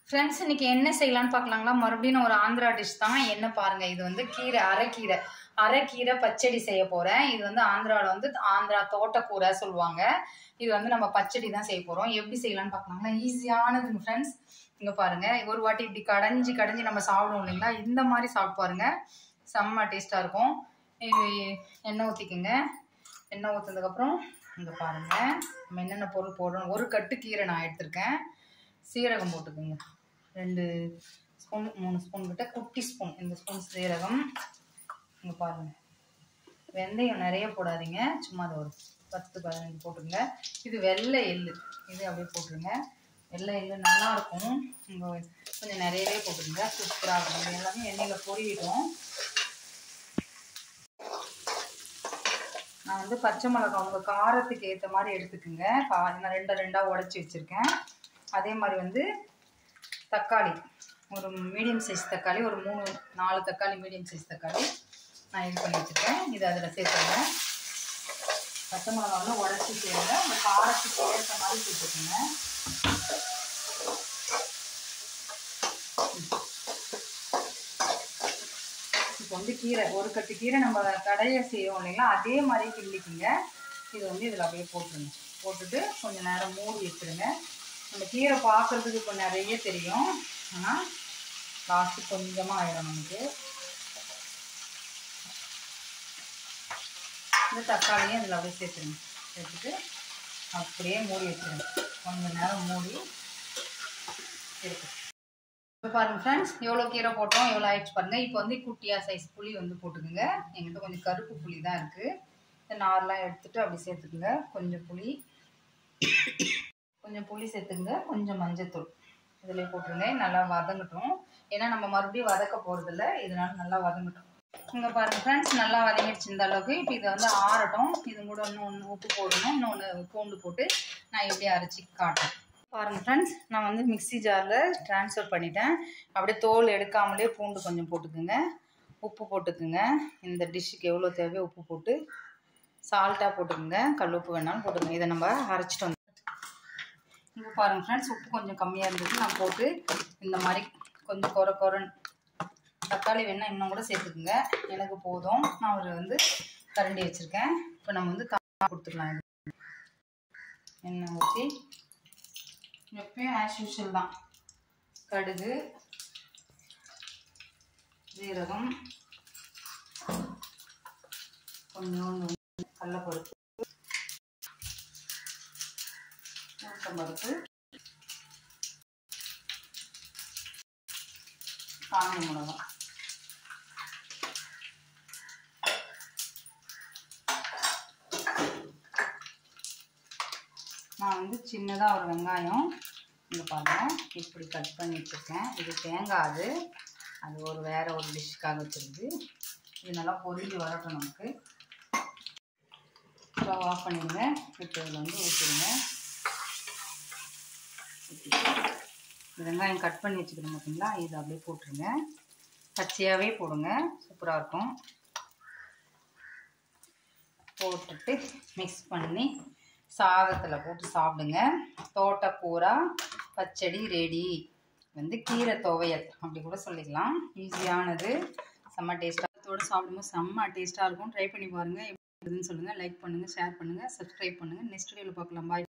friends இன்னைக்கு என்ன செய்யலாம்னு பார்க்கலாங்களா மறுபடியும் நான் ஒரு ஆந்திரா டிஷ் தான் என்ன பாருங்க இது வந்து கீரை அரைக்கீரை அரைக்கீரை பச்சடி செய்ய போறேன் இது வந்து ஆந்திராவில் வந்து ஆந்திரா தோட்டக்கூரை சொல்லுவாங்க இது வந்து நம்ம பச்சடி தான் செய்ய போறோம் எப்படி செய்யலாம்னு பார்க்கலாங்களா ஈஸியானதுங்க ஃப்ரெண்ட்ஸ் இங்க பாருங்க ஒரு வாட்டி இப்படி கடைஞ்சி கடைஞ்சி நம்ம சாப்பிடுவோம் இல்லைங்களா இந்த மாதிரி சாப்பிட்டு பாருங்க செம்ம டேஸ்டா இருக்கும் இது எண்ணெய் ஊற்றிக்குங்க எண்ணெய் ஊற்றுனதுக்கப்புறம் இங்கே பாருங்க நம்ம என்னென்ன பொருள் போடுறோம் ஒரு கட்டு கீரை நான் எடுத்திருக்கேன் சீரகம் போட்டுக்கோங்க ரெண்டு ஸ்பூன் மூணு ஸ்பூன் கிட்ட குட்டி ஸ்பூன் இந்த ஸ்பூன் சீரகம் இங்கே பாருங்க வெந்தயம் நிறைய போடாதீங்க சும்மா அது ஒரு பத்து பதினஞ்சு போட்டுருங்க இது வெள்ளை எள்ளு இது அப்படியே போட்டுருங்க வெள்ளை எள்ளு நல்லா இருக்கும் இங்கே கொஞ்சம் நிறையவே போட்டுருங்க சூப்பராக இருக்கும் இது எல்லாமே எண்ணெயில் பொரியிடும் நான் வந்து பச்சை மிளகாய் உங்கள் காரத்துக்கு ஏற்ற மாதிரி எடுத்துக்கோங்க கா நான் ரெண்டு ரெண்டாக உடச்சி வச்சுருக்கேன் அதே மாதிரி வந்து தக்காளி ஒரு மீடியம் சைஸ் தக்காளி ஒரு மூணு நாலு தக்காளி மீடியம் சைஸ் தக்காளி நான் இது பண்ணி வச்சுருக்கேன் இது அதில் சேர்த்துருங்க பச்சை மிளகா வந்து உடச்சி சேருங்க உங்கள் காரத்துக்கு ஏற்ற மாதிரி சேர்த்துக்கோங்க இப்போ வந்து கீரை ஒரு கட்டு கீரை நம்ம கடையை செய்வோம் இல்லைங்களா அதே மாதிரி கிள்ளிக்குங்க இது வந்து இதில் அப்படியே போட்டுருங்க போட்டுட்டு கொஞ்சம் நேரம் மூடி வச்சுருங்க நம்ம கீரை பார்க்குறதுக்கு இப்போ நிறைய தெரியும் ஆனால் லாஸ்ட்டு கொஞ்சமாக ஆயிடும் நமக்கு இந்த தக்காளியும் இதில் அப்படியே சேர்த்துருங்க சேர்த்துட்டு அப்படியே மூடி வச்சுருங்க கொஞ்சம் நேரம் மூடி இருக்கு இப்போ பாருங்கள் ஃப்ரெண்ட்ஸ் எவ்வளோ கீரை போட்டோம் எவ்வளோ ஆயிடுச்சு பாருங்கள் இப்போ வந்து குட்டியாக சைஸ் புளி வந்து போட்டுக்குங்க எங்கிட்ட கொஞ்சம் கருப்பு புளி தான் இருக்குது இந்த நார்லாம் எடுத்துட்டு அப்படி சேர்த்துக்குங்க கொஞ்சம் புளி கொஞ்சம் புளி சேர்த்துங்க கொஞ்சம் மஞ்சத்தூள் இதில் போட்டுருங்க நல்லா வதங்கட்டும் ஏன்னா நம்ம மறுபடியும் வதக்க போகிறதில்ல இதனால நல்லா வதங்கட்டும் இங்கே பாருங்கள் ஃப்ரெண்ட்ஸ் நல்லா வதங்கிடுச்சு இந்த அளவுக்கு இப்போ இதை வந்து ஆறட்டும் இது கூட இன்னும் ஒன்று உப்பு போடணும் இன்னொன்று பூண்டு போட்டு நான் எப்படி அரைச்சி காட்டுறேன் பாருங்கள் ஃப்ரெண்ட்ஸ் நான் வந்து மிக்ஸி ஜாரில் ட்ரான்ஸ்ஃபர் பண்ணிட்டேன் அப்படியே தோல் எடுக்காமலே பூண்டு கொஞ்சம் போட்டுக்குங்க உப்பு போட்டுக்குங்க இந்த டிஷ்ஷுக்கு எவ்வளோ தேவையோ உப்பு போட்டு சால்ட்டாக போட்டுக்குங்க கல் உப்பு வேணாலும் போட்டுக்கோங்க இதை நம்ம அரைச்சிட்டு வந்து இங்கே பாருங்கள் ஃப்ரெண்ட்ஸ் உப்பு கொஞ்சம் கம்மியாக இருந்தது நான் போட்டு இந்த மாதிரி கொஞ்சம் குறை குறைன்னு தக்காளி வேணால் இன்னும் கூட சேர்த்துக்குங்க எனக்கு போதும் நான் ஒரு வந்து கரண்டி வச்சுருக்கேன் இப்போ நம்ம வந்து தா கொடுத்துக்கலாம் இது எண்ணெய் ஊற்றி எப்பயும் ஆஸ் யூஷுவல் தான் கடுகு ஜீரகம் கொஞ்சோண்டு கடலப்பருப்பு உளுத்தம்பருப்பு காஞ்ச மிளகா நான் வந்து சின்னதாக ஒரு வெங்காயம் இங்கே பாருங்கள் இப்படி கட் பண்ணி வச்சுருக்கேன் இது தேங்காய் அது அது ஒரு வேறு ஒரு டிஷ்ஷுக்காக வச்சுருது இது நல்லா பொரிஞ்சு வரட்டும் நமக்கு ஸ்டவ் ஆஃப் பண்ணிடுங்க இப்போ இதில் வந்து ஊற்றிடுங்க வெங்காயம் கட் பண்ணி வச்சுக்கிறோம் பார்த்தீங்களா இது அப்படியே போட்டுருங்க பச்சையாகவே போடுங்க சூப்பராக இருக்கும் போட்டுட்டு மிக்ஸ் பண்ணி சாதத்தில் போட்டு சாப்பிடுங்க தோட்டக்கூரா பச்சடி ரெடி வந்து கீரை துவையல் அப்படி கூட சொல்லிக்கலாம் ஈஸியானது செம்ம டேஸ்ட்டாக சாப்பிடும்போது செம்ம டேஸ்ட்டாக இருக்கும் ட்ரை பண்ணி பாருங்கள் எப்படி இருக்குதுன்னு சொல்லுங்கள் லைக் பண்ணுங்கள் ஷேர் பண்ணுங்கள் சப்ஸ்கிரைப் பண்ணுங்கள் நெக்ஸ்ட் வீடியோவில் பார்க்கலாம் பாய்